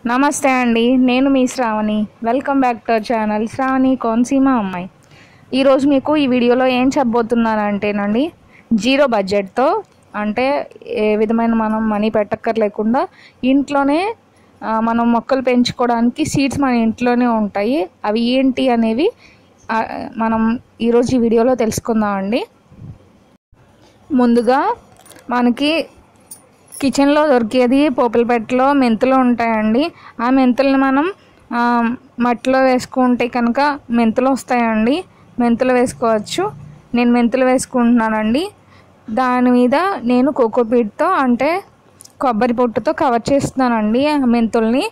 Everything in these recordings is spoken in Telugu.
నమస్తే అండి నేను మీ Shravani welcome back to our channel Shravani Konaseema అమ్మాయి ఈరోజు మీకు ఈ వీడియోలో ఏం చెప్పబోతున్నానంటేనండి జీరో బడ్జెట్తో అంటే ఏ విధమైన మనం మనీ పెట్టక్కర్లేకుండా ఇంట్లోనే ఆ, మనం మొక్కలు పెంచుకోవడానికి సీడ్స్ మన ఇంట్లోనే ఉంటాయి అవి ఏంటి అనేవి ఆ, మనం ఈరోజు ఈ వీడియోలో తెలుసుకుందామండి ముందుగా మనకి కిచెన్లో దొరికేది పోపులపెట్టలో మెంతులు ఉంటాయండి ఆ మెంతుల్ని మనం ఆ, మట్టిలో వేసుకుంటే కనుక మెంతులు వస్తాయండి మెంతులు వేసుకోవచ్చు నేను మెంతులు వేసుకుంటున్నానండి దాని మీద నేను కోకోపీట్తో అంటే కొబ్బరి పొట్టుతో కవర్ చేస్తున్నానండి ఆ మెంతుల్ని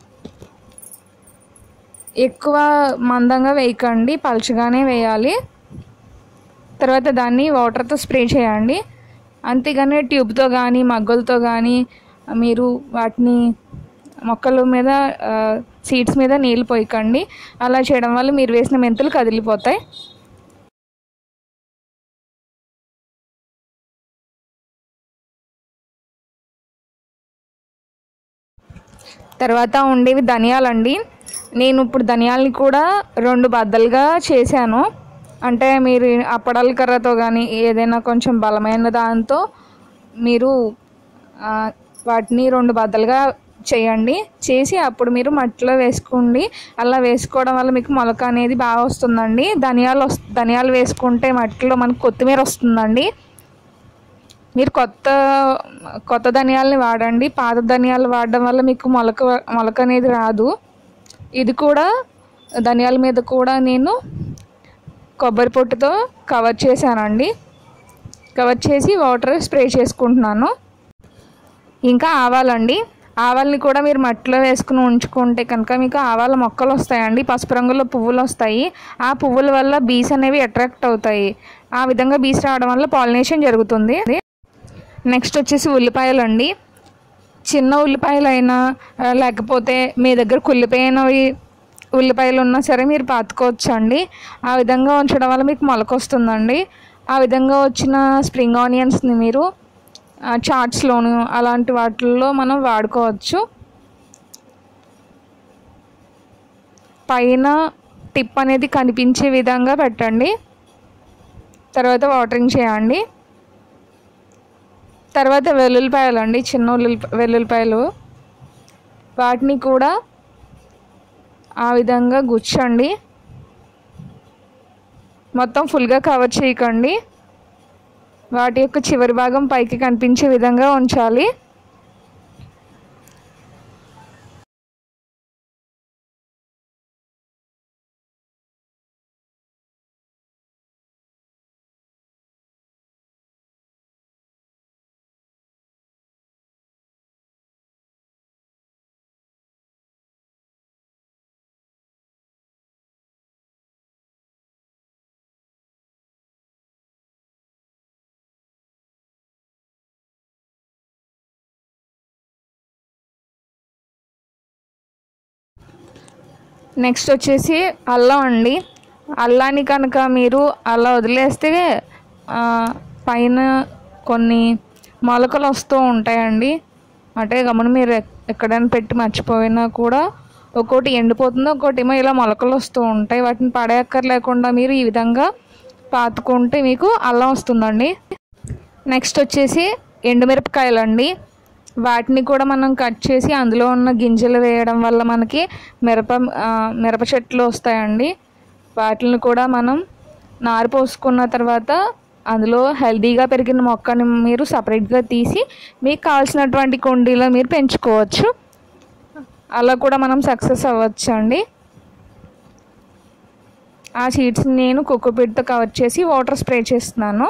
ఎక్కువ మందంగా వేయకండి పలుచగానే వేయాలి తర్వాత దాన్ని వాటర్తో స్ప్రే చేయండి అంతేగాని ట్యూబ్తో కానీ మగ్గులతో కానీ మీరు వాటిని మొక్కల మీద సీడ్స్ మీద నీళ్ళు పోయకండి అలా చేయడం వల్ల మీరు వేసిన మెంతులు కదిలిపోతాయి తర్వాత ఉండేవి ధనియాలండి నేను ఇప్పుడు ధనియాలని కూడా రెండు బద్దలుగా చేశాను అంటే మీరు అప్పడాల కర్రతో కానీ ఏదైనా కొంచెం బలమైన దాంతో మీరు ఆ, వాటిని రెండు బద్దలుగా చేయండి చేసి అప్పుడు మీరు మట్టిలో వేసుకోండి అలా వేసుకోవడం వల్ల మీకు మొలక అనేది బాగా వస్తుందండి ధనియాలు వస్ ధనియాలు వేసుకుంటే మట్టిలో మనకు కొత్తిమీర వస్తుందండి మీరు కొత్త కొత్త ధనియాలని వాడండి పాత ధనియాలు వాడడం వల్ల మీకు మొలక మొలక అనేది రాదు ఇది కూడా ధనియాల మీద కూడా నేను కొబ్బరి పొట్టుతో కవర్ చేశానండి కవర్ చేసి వాటర్ స్ప్రే చేసుకుంటున్నాను ఇంకా ఆవాలండి ఆవాల్ని కూడా మీరు మట్టిలో వేసుకుని ఉంచుకుంటే కనుక మీకు ఆవాల మొక్కలు వస్తాయండి పసుపు రంగులో పువ్వులు వస్తాయి ఆ పువ్వుల వల్ల బీస్ అనేవి అట్రాక్ట్ అవుతాయి ఆ విధంగా బీస్ రావడం వల్ల పాలినేషన్ జరుగుతుంది నెక్స్ట్ వచ్చేసి ఉల్లిపాయలు అండి చిన్న ఉల్లిపాయలు అయినా ఆ, లేకపోతే మీ దగ్గర కుళ్ళిపోయినవి ఉల్లిపాయలు ఉన్నా సరే మీరు పాతుకోవచ్చు అండి ఆ విధంగా ఉంచడం వల్ల మీకు మొలక వస్తుందండి ఆ విధంగా వచ్చిన స్ప్రింగ్ ఆనియన్స్ని మీరు ఆ, చాట్స్లోను అలాంటి వాటిల్లో మనం వాడుకోవచ్చు పైన టిప్ అనేది కనిపించే విధంగా పెట్టండి తర్వాత వాటరింగ్ చేయండి తర్వాత వెల్లుల్లిపాయలు అండి చిన్న ఉల్లి వెల్లుల్లిపాయలు వాటిని కూడా ఆ విధంగా గుచ్చండి మొత్తం ఫుల్గా కవర్ చేయకండి వాటి యొక్క చివరి భాగం పైకి కనిపించే విధంగా ఉంచాలి నెక్స్ట్ వచ్చేసి అల్లం అండి అల్లాన్ని కనుక మీరు అలా వదిలేస్తే ఆ, పైన కొన్ని మొలకలు వస్తూ ఉంటాయండి అంటే గమని మీరు ఎక్- ఎక్కడైనా పెట్టి మర్చిపోయినా కూడా ఒక్కోటి ఎండిపోతుంది ఒక్కోటి ఏమో ఇలా మొలకలు వస్తూ ఉంటాయి వాటిని పడేయక్కర్లేకుండా మీరు ఈ విధంగా పాతుకుంటే మీకు అల్లం వస్తుందండి నెక్స్ట్ వచ్చేసి ఎండుమిరపకాయలు అండి వాటిని కూడా మనం కట్ చేసి అందులో ఉన్న గింజలు వేయడం వల్ల మనకి మిరప ఆ, మిరప చెట్లు వస్తాయండి వాటిని కూడా మనం నారు పోసుకున్న తర్వాత అందులో హెల్దీగా పెరిగిన మొక్కని మీరు సపరేట్గా తీసి మీకు కావాల్సినటువంటి కుండీలో మీరు పెంచుకోవచ్చు అలా కూడా మనం సక్సెస్ అవ్వచ్చు అండి ఆ సీడ్స్ని నేను కుక్కపీట్తో కవర్ చేసి వాటర్ స్ప్రే చేస్తున్నాను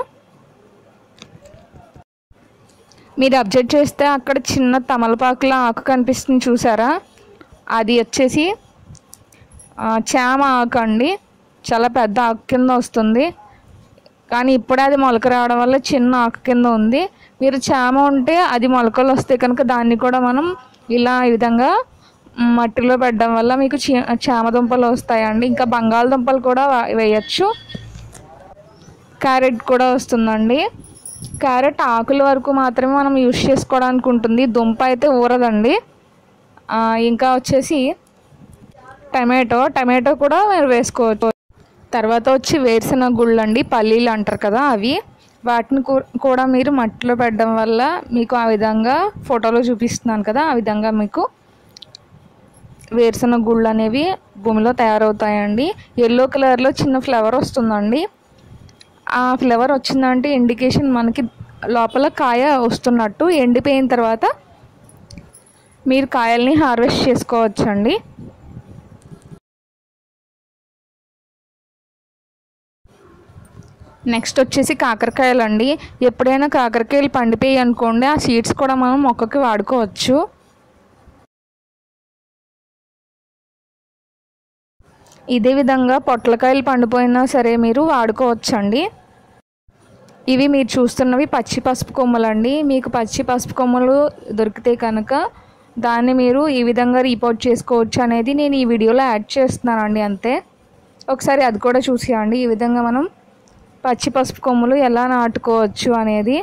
మీరు అబ్జర్వ్ చేస్తే అక్కడ చిన్న తమలపాకుల ఆకు కనిపిస్తుంది చూసారా అది వచ్చేసి ఆ, చామ ఆకు అండి చాలా పెద్ద ఆకు కింద వస్తుంది కానీ ఇప్పుడే అది మొలక రావడం వల్ల చిన్న ఆకు కింద ఉంది మీరు చామ ఉంటే అది మొలకలు వస్తే కనుక దాన్ని కూడా మనం ఇలా ఈ విధంగా మట్టిలో పెట్టడం వల్ల మీకు చీ చామ దుంపలు వస్తాయండి ఇంకా బంగాళదుంపలు కూడా వా- వేయచ్చు క్యారెట్ కూడా వస్తుందండి క్యారెట్ ఆకుల వరకు మాత్రమే మనం యూస్ చేసుకోవడానికి ఉంటుంది దుంప అయితే ఊరదండి ఆ, ఇంకా వచ్చేసి టమాటో టమాటో కూడా మీరు వేసుకోవచ్చు తర్వాత వచ్చి వేరుశనగ గుళ్ళు అండి పల్లీలు అంటారు కదా అవి వాటిని కూ- కూడా మీరు మట్టిలో పెట్టడం వల్ల మీకు ఆ విధంగా ఫోటోలో చూపిస్తున్నాను కదా ఆ విధంగా మీకు వేరుశనగ గుళ్ళు అనేవి భూమిలో తయారవుతాయండి ఎల్లో కలర్లో చిన్న ఫ్లవర్ వస్తుందండి ఆ ఫ్లవర్ వచ్చిందంటే ఇండికేషన్ మనకి లోపల కాయ వస్తున్నట్టు ఎండిపోయిన తర్వాత మీరు కాయల్ని హార్వెస్ట్ చేసుకోవచ్చండి నెక్స్ట్ వచ్చేసి కాకరకాయలు అండి ఎప్పుడైనా కాకరకాయలు పండిపోయి అనుకోండి ఆ సీడ్స్ కూడా మనం మొక్కకి వాడుకోవచ్చు ఇదే విధంగా పొట్లకాయలు పండిపోయినా సరే మీరు వాడుకోవచ్చండి ఇవి మీరు చూస్తున్నవి పచ్చి పసుపు కొమ్మలండి మీకు పచ్చి పసుపు కొమ్మలు దొరికితే కనుక దాన్ని మీరు ఈ విధంగా రీపోర్ట్ చేసుకోవచ్చు అనేది నేను ఈ వీడియోలో యాడ్ చేస్తున్నానండి అంతే ఒకసారి అది కూడా చూసేయండి ఈ విధంగా మనం పచ్చి పసుపు కొమ్ములు ఎలా నాటుకోవచ్చు అనేది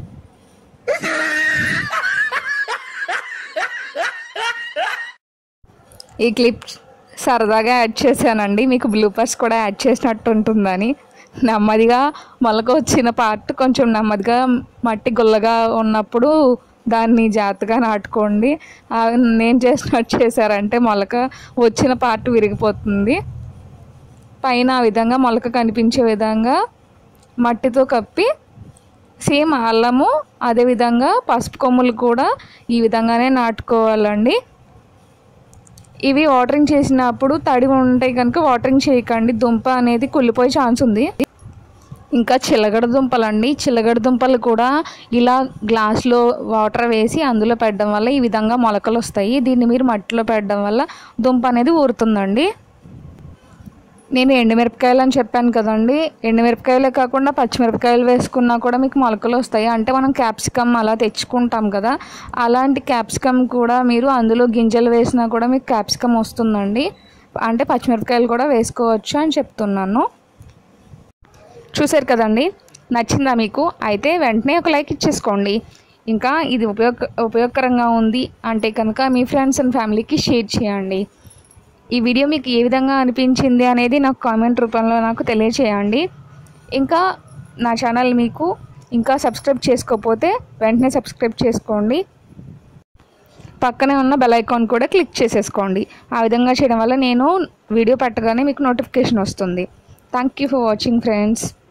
ఈ క్లిప్ సరదాగా యాడ్ చేశానండి మీకు బ్లూపర్స్ కూడా యాడ్ చేసినట్టు ఉంటుందని నెమ్మదిగా మొలక వచ్చిన పార్ట్ కొంచెం నెమ్మదిగా మట్టి గుల్లగా ఉన్నప్పుడు దాన్ని జాగ్రత్తగా నాటుకోండి ఆ, నేను చేసినట్టు చేశారంటే మొలక వచ్చిన పార్ట్ విరిగిపోతుంది పైన ఆ విధంగా మొలక కనిపించే విధంగా మట్టితో కప్పి సేమ్ అల్లము అదేవిధంగా పసుపు కొమ్ములు కూడా ఈ విధంగానే నాటుకోవాలండి ఇవి వాటరింగ్ చేసినప్పుడు తడి ఉంటాయి కనుక వాటరింగ్ చేయకండి దుంప అనేది కుళ్ళిపోయే ఛాన్స్ ఉంది ఇంకా చిలగడ దుంపలండి చిలగడ దుంపలు కూడా ఇలా గ్లాస్లో వాటర్ వేసి అందులో పెట్టడం వల్ల ఈ విధంగా మొలకలు వస్తాయి దీన్ని మీరు మట్టిలో పెట్టడం వల్ల దుంప అనేది ఊరుతుందండి నేను ఎండుమిరపకాయలు అని చెప్పాను కదండి ఎండుమిరపకాయలే కాకుండా పచ్చిమిరపకాయలు వేసుకున్నా కూడా మీకు మొలకలు వస్తాయి అంటే మనం క్యాప్సికమ్ అలా తెచ్చుకుంటాం కదా అలాంటి క్యాప్సికమ్ కూడా మీరు అందులో గింజలు వేసినా కూడా మీకు క్యాప్సికమ్ వస్తుందండి అంటే పచ్చిమిరపకాయలు కూడా వేసుకోవచ్చు అని చెప్తున్నాను చూసారు కదండి నచ్చిందా మీకు అయితే వెంటనే ఒక లైక్ ఇచ్చేసుకోండి ఇంకా ఇది ఉపయోగ ఉపయోగకరంగా ఉంది అంటే కనుక మీ ఫ్రెండ్స్ అండ్ ఫ్యామిలీకి షేర్ చేయండి ఈ వీడియో మీకు ఏ విధంగా అనిపించింది అనేది నాకు కామెంట్ రూపంలో నాకు తెలియచేయండి ఇంకా నా ఛానల్ మీకు ఇంకా సబ్స్క్రైబ్ చేసుకోకపోతే వెంటనే సబ్స్క్రైబ్ చేసుకోండి పక్కనే ఉన్న బెల్ ఐకాన్ కూడా క్లిక్ చేసేసుకోండి ఆ విధంగా చేయడం వల్ల నేను వీడియో పెట్టగానే మీకు నోటిఫికేషన్ వస్తుంది thank you for watching friends